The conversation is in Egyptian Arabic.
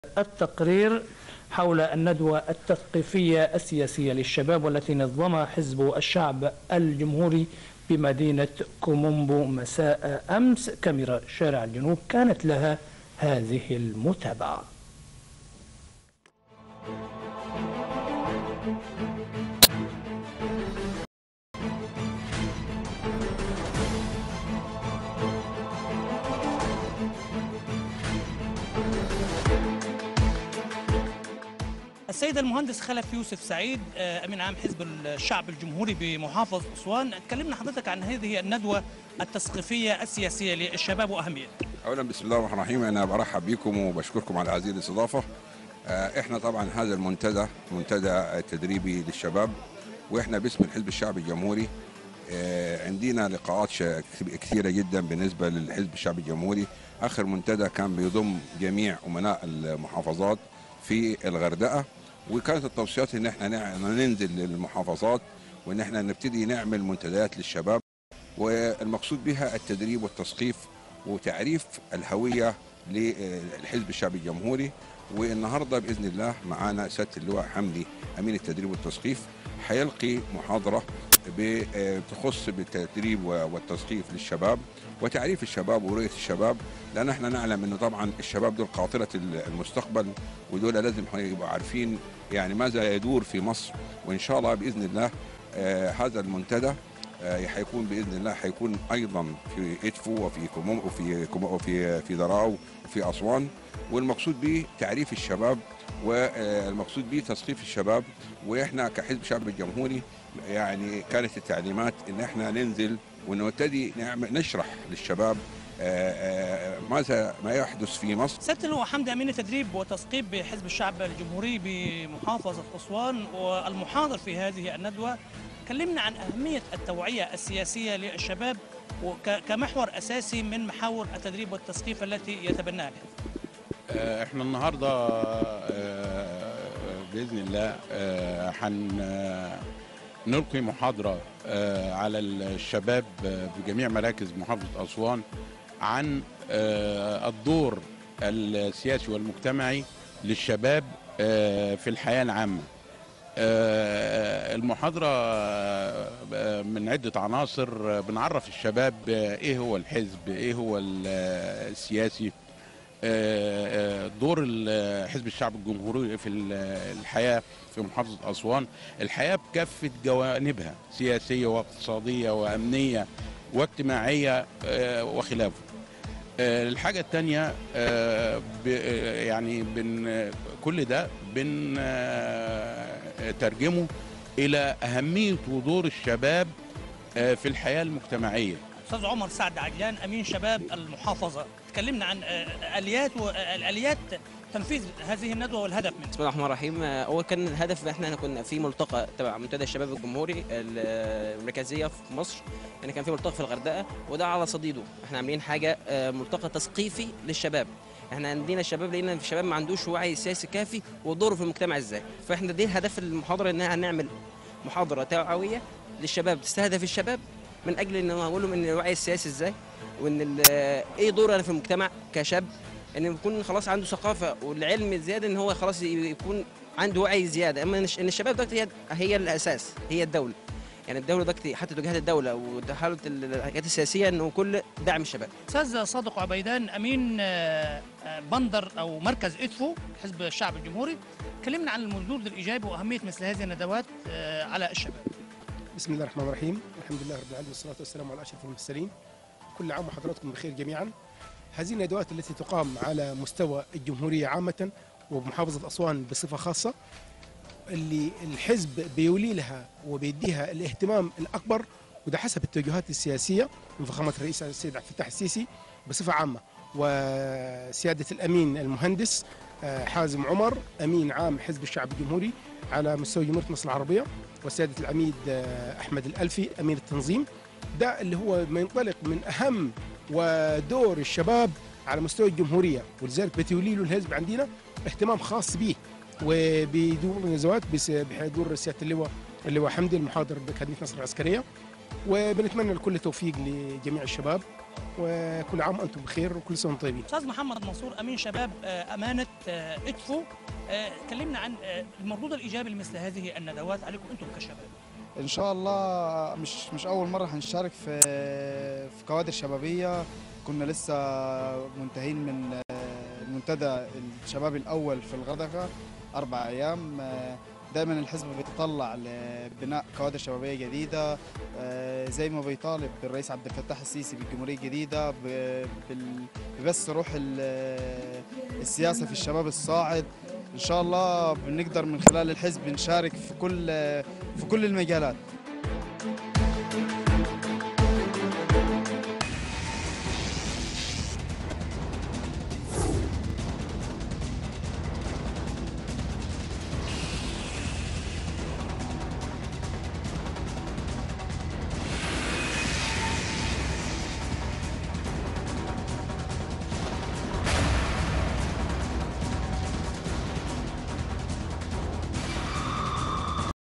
التقرير حول الندوة التثقيفية السياسية للشباب والتي نظمها حزب الشعب الجمهوري بمدينة كومومبو مساء أمس كاميرا شارع الجنوب كانت لها هذه المتابعة السيد المهندس خلف يوسف سعيد آه، امين عام حزب الشعب الجمهوري بمحافظه اسوان تكلمنا حضرتك عن هذه الندوه التثقيفيه السياسيه للشباب واهميتها اولا بسم الله الرحمن الرحيم انا برحب بكم وبشكركم على هذه الاستضافه آه، احنا طبعا هذا المنتدى منتدى تدريبي للشباب واحنا باسم الحزب الشعبي الجمهوري آه، عندنا لقاءات ش- كثيره جدا بالنسبه للحزب الشعبي الجمهوري اخر منتدى كان بيضم جميع امناء المحافظات في الغردقه وكانت التوصيات ان احنا نع- ننزل للمحافظات وان احنا نبتدي نعمل منتديات للشباب والمقصود بها التدريب والتثقيف وتعريف الهويه للحزب الشعبي الجمهوري والنهارده باذن الله معانا سياده اللواء حمدي امين التدريب والتثقيف حيلقي محاضره ب- بتخص بالتدريب والتثقيف للشباب وتعريف الشباب ورؤيه الشباب لان احنا نعلم انه طبعا الشباب دول قاطره المستقبل ودول لازم يبقوا عارفين يعني ماذا يدور في مصر وان شاء الله باذن الله آه، هذا المنتدى آه، حيكون باذن الله حيكون ايضا في ادفو وفي كوموم وفي كومو- وفي في دراو وفي اسوان والمقصود به تعريف الشباب والمقصود به تثقيف الشباب واحنا كحزب شعب الجمهوري يعني كانت التعليمات ان احنا ننزل ونبتدي نعمل نشرح للشباب آه، آه، ماذا ما يحدث في مصر سياده اللواء حمدي امين التدريب والتثقيف بحزب الشعب الجمهوري بمحافظه اسوان والمحاضر في هذه الندوه كلمنا عن اهميه التوعيه السياسيه للشباب وك- كمحور اساسي من محاور التدريب والتثقيف التي يتبناها الحزب. آه، احنا النهارده آه، باذن الله آه، هن آه، نلقي محاضره آه، على الشباب آه، في جميع مراكز محافظه اسوان عن آه، الدور السياسي والمجتمعي للشباب آه، في الحياه العامه آه، المحاضرة آه، من عدة عناصر آه، بنعرف الشباب آه، ايه هو الحزب ايه هو ال- آه، السياسي آه، آه، دور ال- حزب الشعب الجمهوري في ال- الحياة في محافظة أسوان الحياة بكافة جوانبها سياسية واقتصادية وأمنية واجتماعية آه، وخلافه آه، الحاجة التانية آه، ب- آه، يعني بن كل ده بن آه، ترجمه إلى أهمية ودور الشباب آه، في الحياة المجتمعية استاذ عمر سعد عجلان امين شباب المحافظه تكلمنا عن آه، اليات والاليات تنفيذ هذه الندوه والهدف منها بسم الله الرحمن الرحيم آه، اول كان الهدف احنا كنا في ملتقى تبع منتدى الشباب الجمهوري المركزيه في مصر يعني كان في ملتقى في الغردقه وده على صديده احنا عاملين حاجه آه، ملتقى تثقيفي للشباب احنا عندنا الشباب لقينا الشباب ما عندوش وعي سياسي كافي ودوره في المجتمع ازاي فاحنا دي هدف المحاضره ان احنا هنعمل محاضره توعويه للشباب تستهدف الشباب من اجل ان اقول لهم ان الوعي السياسي ازاي وان ال- ايه دوري انا في المجتمع كشاب ان يكون خلاص عنده ثقافه والعلم زياده ان هو خلاص يكون عنده وعي زياده اما ان الش- إن الشباب دلوقتي هي هي الاساس هي الدوله يعني الدوله دلوقتي حتى توجيهات الدوله وحاله الحاجات السياسيه انه كل دعم الشباب استاذ صادق عبيدان امين آه، آه، بندر او مركز ادفو حزب الشعب الجمهوري كلمنا عن المردود الايجابي واهميه مثل هذه الندوات آه، على الشباب بسم الله الرحمن الرحيم الحمد لله رب العالمين والصلاة والسلام على أشرف المرسلين كل عام وحضراتكم بخير جميعا هذه الندوات التي تقام على مستوى الجمهورية عامة وبمحافظة أسوان بصفة خاصة اللي الحزب بيولي لها وبيديها الاهتمام الأكبر وده حسب التوجهات السياسية من فخامة الرئيس السيد عبد الفتاح السيسي بصفة عامة وسيادة الأمين المهندس آه، حازم عمر أمين عام حزب الشعب الجمهوري على مستوى جمهورية مصر العربية وسيادة العميد آه، أحمد الألفي أمين التنظيم ده اللي هو منطلق من أهم ودور الشباب على مستوى الجمهورية ولذلك بتولي له الحزب عندنا اهتمام خاص به وبيدور نزوات بس- بحضور سيادة اللواء اللواء حمدي المحاضر بأكاديمية مصر العسكرية وبنتمنى كل التوفيق لجميع الشباب وكل عام وانتم بخير وكل سنه وانتم طيبين استاذ محمد منصور امين شباب آه، امانه آه، ادفو آه، كلمنا عن آه، المردود الايجابي لمثل هذه الندوات عليكم انتم كشباب ان شاء الله مش مش اول مره هنشارك في في كوادر شبابيه كنا لسه منتهين من المنتدى الشباب الاول في الغردقه اربع ايام دائما الحزب بيتطلع لبناء كوادر شبابيه جديده زي ما بيطالب الرئيس عبد الفتاح السيسي بالجمهوريه الجديده ب- بال- ببث روح ال- السياسه في الشباب الصاعد ان شاء الله بنقدر من خلال الحزب نشارك في كل في كل المجالات